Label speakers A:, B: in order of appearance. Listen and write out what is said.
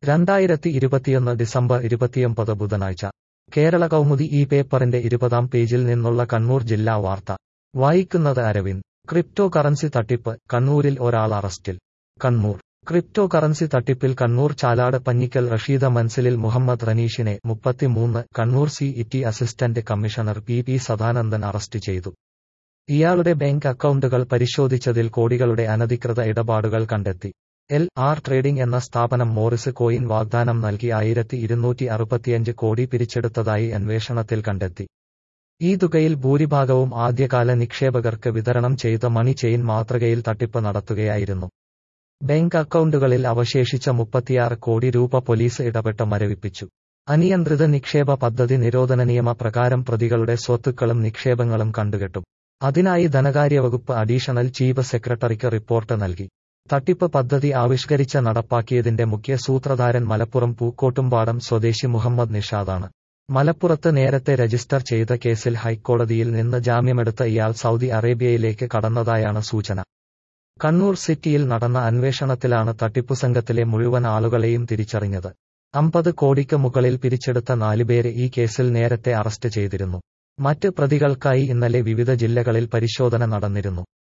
A: രണ്ടായിരത്തി ഇരുപത്തിയൊന്ന് ഡിസംബർ ഇരുപത്തിയൊമ്പത് ബുധനാഴ്ച കേരള കൗമുദി ഈ പേപ്പറിന്റെ ഇരുപതാം പേജിൽ നിന്നുള്ള കണ്ണൂർ ജില്ലാ വാർത്ത വായിക്കുന്നത് അരവിന്ദ് ക്രിപ്റ്റോ കറൻസി തട്ടിപ്പ് കണ്ണൂരിൽ ഒരാൾ അറസ്റ്റിൽ കണ്ണൂർ ക്രിപ്റ്റോ കറൻസി തട്ടിപ്പിൽ കണ്ണൂർ ചാലാട് പഞ്ഞിക്കൽ റഷീദ മൻസിലിൽ മുഹമ്മദ് റനീഷിനെ മുപ്പത്തിമൂന്ന് Kannur city assistant commissioner P P Sadanandan arrest ചെയ്തു ഇയാളുടെ ബാങ്ക് അക്കൗണ്ടുകൾ പരിശോധിച്ചതിൽ കോടികളുടെ അനധികൃത ഇടപാടുകൾ കണ്ടെത്തി എൽ ആർ ട്രേഡിംഗ് എന്ന സ്ഥാപനം മോറിസ് കോയിൻ വാഗ്ദാനം നൽകി ആയിരത്തി ഇരുന്നൂറ്റി അറുപത്തിയഞ്ച് കോടി പിരിച്ചെടുത്തതായി അന്വേഷണത്തിൽ കണ്ടെത്തി ഈ തുകയിൽ ഭൂരിഭാഗവും ആദ്യകാല നിക്ഷേപകർക്ക് വിതരണം ചെയ്ത മണി ചെയിൻ മാതൃകയിൽ തട്ടിപ്പ് നടത്തുകയായിരുന്നു ബാങ്ക് അക്കൗണ്ടുകളിൽ അവശേഷിച്ച മുപ്പത്തിയാറ് കോടി രൂപ പോലീസ് ഇടപെട്ട് മരവിപ്പിച്ചു അനിയന്ത്രിത നിക്ഷേപ പദ്ധതി നിരോധന നിയമ പ്രകാരം പ്രതികളുടെ സ്വത്തുക്കളും നിക്ഷേപങ്ങളും കണ്ടുകെട്ടും അതിനായി ധനകാര്യവകുപ്പ് അഡീഷണൽ ചീഫ് സെക്രട്ടറിക്ക് റിപ്പോർട്ട് നൽകി തട്ടിപ്പ് പദ്ധതി ആവിഷ്കരിച്ച നടപ്പാക്കിയതിന്റെ മുഖ്യ സൂത്രധാരൻ മലപ്പുറം പൂക്കോട്ടുംപാടം സ്വദേശി മുഹമ്മദ് നിഷാദാണ് മലപ്പുറത്ത് നേരത്തെ രജിസ്റ്റർ ചെയ്ത കേസിൽ ഹൈക്കോടതിയിൽ നിന്ന് ജാമ്യമെടുത്ത ഇയാൾ സൗദി അറേബ്യയിലേക്ക് കടന്നതായാണ് സൂചന കണ്ണൂർ സിറ്റിയിൽ നടന്ന അന്വേഷണത്തിലാണ് തട്ടിപ്പു സംഘത്തിലെ മുഴുവൻ ആളുകളെയും തിരിച്ചറിഞ്ഞത് അമ്പത് കോടിക്ക് മുകളിൽ പിരിച്ചെടുത്ത നാലുപേരെ ഈ കേസിൽ നേരത്തെ അറസ്റ്റ് ചെയ്തിരുന്നു മറ്റ് പ്രതികൾക്കായി ഇന്നലെ വിവിധ ജില്ലകളിൽ പരിശോധന നടന്നിരുന്നു